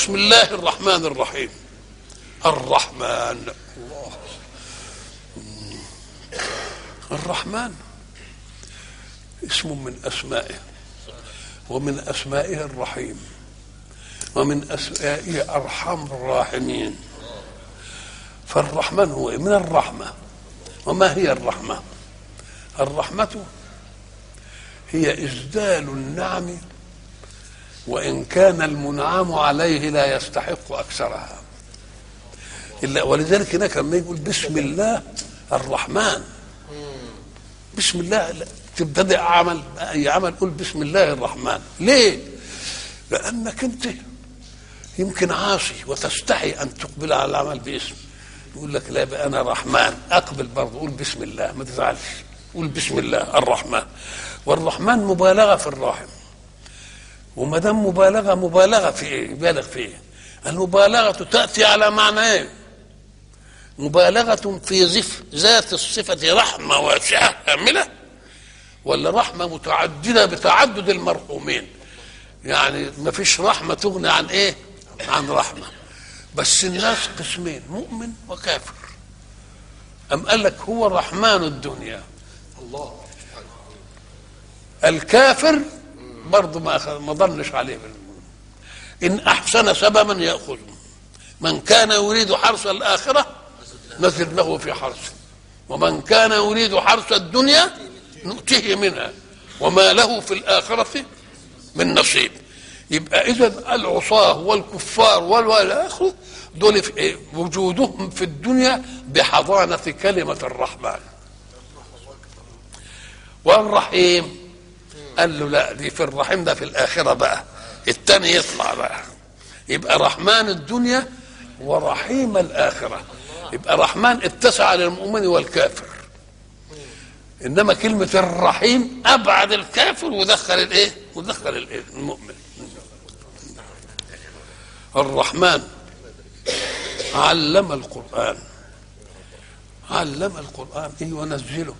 بسم الله الرحمن الرحيم الرحمن الله الرحمن اسم من اسمائه ومن اسمائه الرحيم ومن اسمائه ارحم الراحمين فالرحمن هو من الرحمه وما هي الرحمه الرحمه هي اسدال النعم وان كان المنعم عليه لا يستحق اكثرها إلا ولذلك هناك لما يقول بسم الله الرحمن بسم الله تبتدئ عمل اي عمل قول بسم الله الرحمن ليه لانك انت يمكن عاصي وتستحي ان تقبل على العمل باسم يقول لك لا بقى انا رحمن اقبل برضه قول بسم الله ما تزعلش قول بسم الله الرحمن والرحمن مبالغه في الراحم وما دام مبالغه مبالغه في ايه؟ يبالغ في ايه؟ المبالغه تاتي على معنى ايه؟ مبالغه في زف ذات الصفه رحمه واسعه كامله ولا رحمه متعدده بتعدد المرحومين يعني ما فيش رحمه تغني عن ايه؟ عن رحمه بس الناس قسمين مؤمن وكافر أم قال لك هو رحمن الدنيا الله الكافر برضه ما أخذ ما ضلش عليه إن أحسن سببا يأخذه من كان يريد حرث الآخرة نزل له في حرثه ومن كان يريد حرث الدنيا نؤتيه منها وما له في الآخرة من نصيب يبقى إذا العصاة والكفار والى آخره دول في إيه؟ وجودهم في الدنيا بحضانة كلمة الرحمن والرحيم قال له لا دي في الرحيم ده في الآخرة بقى التاني يطلع بقى يبقى رحمن الدنيا ورحيم الآخرة يبقى رحمن اتسع للمؤمن والكافر انما كلمه الرحيم ابعد الكافر ودخل الايه ودخل الايه المؤمن الرحمن علم القران علم القران ايه ونزله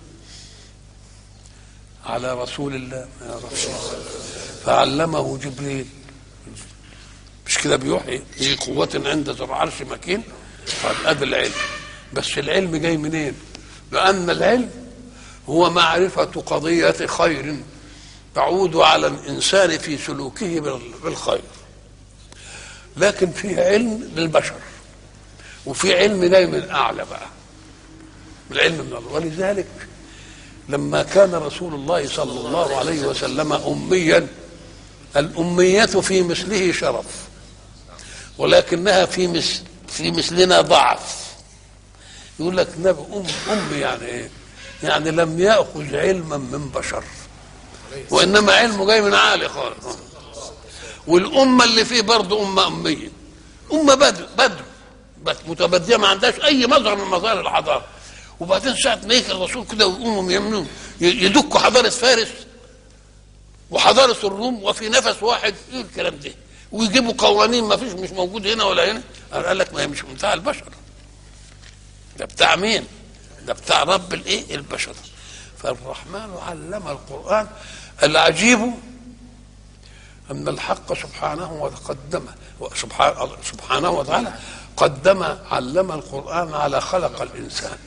على رسول الله يا رسول الله فعلمه جبريل مش كده بيوحي ذي قوة عند ذي العرش مكين طيب ادي العلم بس العلم جاي منين؟ لأن العلم هو معرفة قضية خير تعود على الإنسان في سلوكه بالخير لكن فيه علم للبشر وفي علم جاي من أعلى بقى العلم من الله ولذلك لما كان رسول الله صلى الله عليه وسلم أميا الأمية في مثله شرف ولكنها في مثل في مثلنا ضعف يقول لك نبي أم أم يعني إيه؟ يعني لم يأخذ علما من بشر وإنما علمه جاي من عالي خالص والأمة اللي فيه برضه أمة أمية أمة بدو بدو بس متبدية ما عندهاش أي مظهر من مظاهر الحضارة وبعدين ساعة ما يجي الرسول كده ويقوموا يمنون يدكوا حضارة فارس وحضارة الروم وفي نفس واحد ايه الكلام ده ويجيبوا قوانين ما فيش مش موجود هنا ولا هنا قال لك ما هي مش بتاع البشر ده بتاع مين ده بتاع رب الايه البشر فالرحمن علم القرآن العجيب أن الحق سبحانه وتقدم سبحانه وتعالى قدم علم القرآن على خلق الإنسان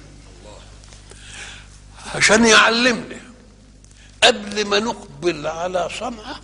عشان يعلمنا قبل ما نقبل على صنعة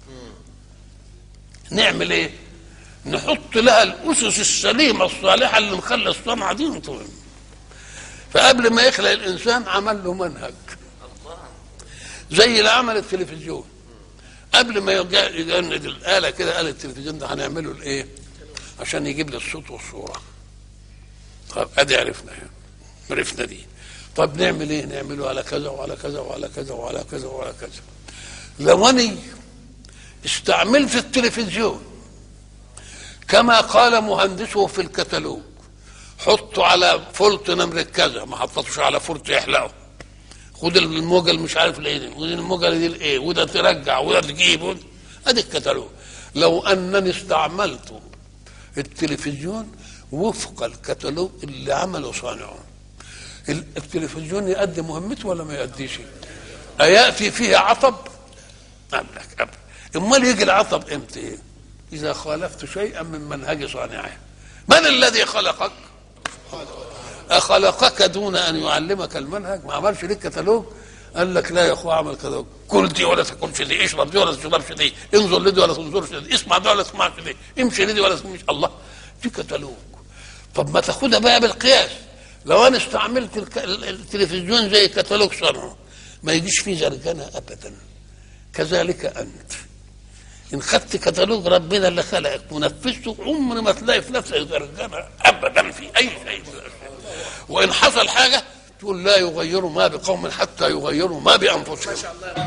نعمل ايه نحط لها الأسس السليمة الصالحة اللي نخلي الصنعة دي نطول فقبل ما يخلق الإنسان عمل له منهج زي اللي عمل التلفزيون قبل ما يجند الآلة كده قال التلفزيون ده هنعمله الإيه عشان يجيب لي الصوت والصورة طب ادي عرفنا عرفنا دي طب نعمل ايه نعمله على كذا وعلى كذا وعلى كذا وعلى كذا وعلى كذا لو اني استعملت التلفزيون كما قال مهندسه في الكتالوج حطه على فولت نمرة كذا ما حطتوش على فولت يحلقه خد الموجة اللي مش عارف الايه خد الموجة دي الايه وده ترجع وده تجيب ادي الكتالوج لو انني استعملت التلفزيون وفق الكتالوج اللي عمله صانعه التلفزيون يؤدي مهمته ولا ما يؤديش أيأتي فيه عطب أملك أملك امال يجي العطب امتى ايه اذا خالفت شيئا من منهج صانعه من الذي خلقك أخلقك دون أن يعلمك المنهج ما عملش لك كتالوج قال لك لا يا اخويا اعمل كتالوج كل دي ولا تاكلش دي اشرب دي ولا تشربش دي انظر لدي ولا تنظرش دي اسمع دي ولا تسمعش دي امشي لدي ولا تمشي الله دي كتالوج طب ما تاخدها بقى بالقياس لو انا استعملت الك- التلفزيون زي كتالوج صنعه ما يجيش فيه زرجنه ابدا كذلك انت ان خدت كتالوج ربنا اللي خلقك ونفذته عمر ما تلاقي في نفسك زرجنه ابدا في اي شيء من الأشياء. وان حصل حاجه تقول لا يغيروا ما بقوم حتى يغيروا ما بانفسهم